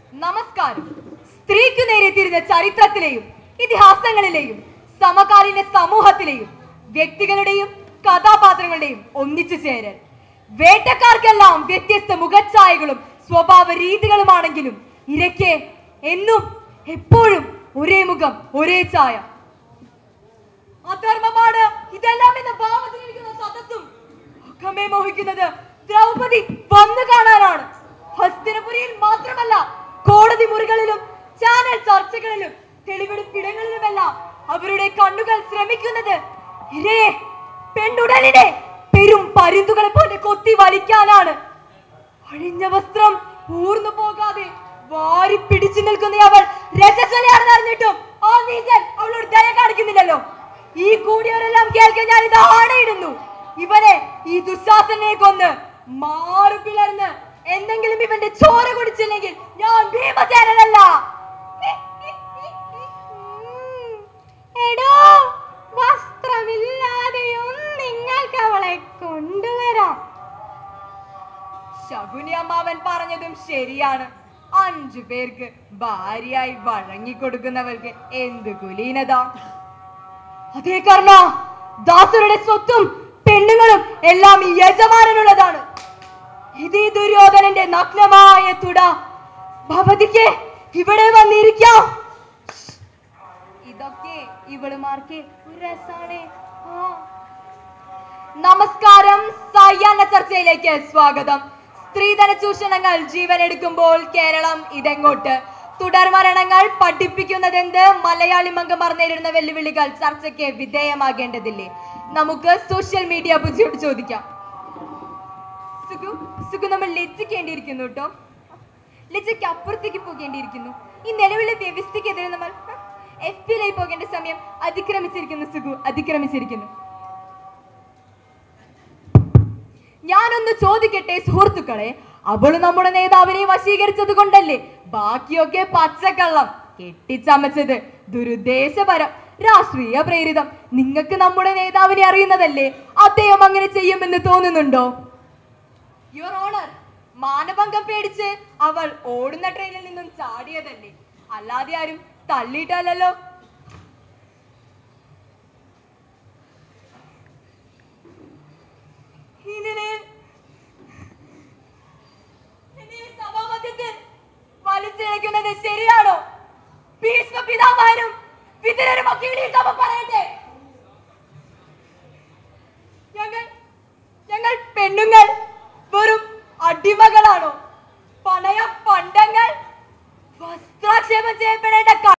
നമസ്കാരം സ്ത്രീക്കു നേരെ തിരിഞ്ഞ ചരിത്രത്തിലെയും ഇതിഹാസങ്ങളിലെയും സമകാലീന സമൂഹത്തിലെയും വ്യക്തികളുടെയും കഥാപാത്രങ്ങളുടെയും ഒന്നിച്ചു ചേരൽ വേട്ടക്കാർക്കെല്ലാം വ്യത്യസ്ത മുഖച്ഛായകളും സ്വഭാവ രീതികളുമാണെങ്കിലും ഇരയ്ക്ക് എന്നും എപ്പോഴും ഒരേ മുഖം ഒരേ ചായ അധർമ്മമാണ് ഇതെല്ലാം എന്ന ഭാവത്തിലിരിക്കുന്ന സദസ്സും അക്കമേ മോഹിക്കുന്നത് ദ്രൗപദി വന്നു കാണാനാണ് ഹസ്തിനപുരിയിൽ മാത്രമല്ല കോടതി മുറികളിലും ചാനൽ ചർച്ചകളിലും തെളിവെടുപ്പിടങ്ങളിലുമെല്ലാം അവരുടെ കണ്ണുകൾ ശ്രമിക്കുന്നത് ഇരയെ പെണ്ണുടലിനെ പെരും പരുന്തുകളെ പോലെ കൊത്തി വലിക്കാനാണ് അഴിഞ്ഞ വസ്ത്രം ഊർന്നു പോകാതെ വാരി പിടിച്ചു നിൽക്കുന്ന അവൾ രജസ്വലയാണെന്ന് അറിഞ്ഞിട്ടും ആ നീചൻ അവളോട് ദയ കാണിക്കുന്നില്ലല്ലോ ഈ കൂടിയവരെല്ലാം കേൾക്കാൻ ഞാൻ ഇത് ആണയിടുന്നു ഇവനെ ഈ ദുശാസനെ കൊന്ന് മാറു പിളർന്ന് എന്തെങ്കിലും ഇവന്റെ ചോര കുടിച്ചില്ലെങ്കിൽ ഞാൻ ഭീമസേനല്ല എടോ വസ്ത്രമില്ലാതെയും നിങ്ങൾക്ക് അവളെ കൊണ്ടുവരാം ശകുനി അമ്മാവൻ പറഞ്ഞതും ശരിയാണ് അഞ്ചു പേർക്ക് ഭാര്യയായി വഴങ്ങിക്കൊടുക്കുന്നവർക്ക് എന്ത് കുലീനത അതേ കർണ ദാസരുടെ സ്വത്തും പെണ്ണുങ്ങളും എല്ലാം ഈ യജമാനനുള്ളതാണ് ഇത് ഈ ദുര്യോധനന്റെ നഗ്നമായ തുട ഭവതിക്ക് ഇവിടെ വന്നിരിക്കാം ഇതൊക്കെ ഇവളുമാർക്ക് ഒരു രസാണ് ആ നമസ്കാരം സായാഹ്ന ചർച്ചയിലേക്ക് സ്വാഗതം സ്ത്രീധന ചൂഷണങ്ങൾ ജീവൻ എടുക്കുമ്പോൾ കേരളം ഇതെങ്ങോട്ട് തുടർ മരണങ്ങൾ പഠിപ്പിക്കുന്നതെന്ത് മലയാളി മംഗമാർ നേരിടുന്ന വെല്ലുവിളികൾ ചർച്ചയ്ക്ക് വിധേയമാകേണ്ടതില്ലേ നമുക്ക് സോഷ്യൽ മീഡിയ ബുദ്ധിയോട് ചോദിക്കാം സുഖു സുഖു നമ്മൾ ലജ്ജിക്കേണ്ടിയിരിക്കുന്നു കേട്ടോ ലജ്ജയ്ക്ക് അപ്പുറത്തേക്ക് പോകേണ്ടിയിരിക്കുന്നു ഈ നിലവിലെ വ്യവസ്ഥയ്ക്കെതിരെ നമ്മൾ എഫ് പിയിലായി പോകേണ്ട സമയം അതിക്രമിച്ചിരിക്കുന്നു സുഖു അതിക്രമിച്ചിരിക്കുന്നു ഞാനൊന്ന് ചോദിക്കട്ടെ സുഹൃത്തുക്കളെ അവള് നമ്മുടെ നേതാവിനെ വശീകരിച്ചത് കൊണ്ടല്ലേ ബാക്കിയൊക്കെ പച്ചക്കള്ളം കെട്ടിച്ചമച്ചത് ദുരുദ്ദേശപരം രാഷ്ട്രീയ പ്രേരിതം നിങ്ങൾക്ക് നമ്മുടെ നേതാവിനെ അറിയുന്നതല്ലേ അദ്ദേഹം അങ്ങനെ ചെയ്യുമെന്ന് തോന്നുന്നുണ്ടോ യുവർ ഓണർ മാനഭംഗം പേടിച്ച് അവൾ ഓടുന്ന ട്രെയിനിൽ നിന്നും ചാടിയതല്ലേ അല്ലാതെ ആരും തള്ളിയിട്ടല്ലോ ഇതിനെ എന്നെ ഈ സഭാമധ്യത്തിൽ വലിച്ചിഴക്കുന്നത് ശരിയാണോ ഭീഷ്മ പിതാമഹനും വിതുരരുമൊക്കെ എണീറ്റപ്പോൾ പറയട്ടെ ഞങ്ങൾ ഞങ്ങൾ പെണ്ണുങ്ങൾ വെറും അടിമകളാണോ പണയ പണ്ടങ്ങൾ വസ്ത്രാക്ഷേപം ചെയ്യപ്പെടേണ്ട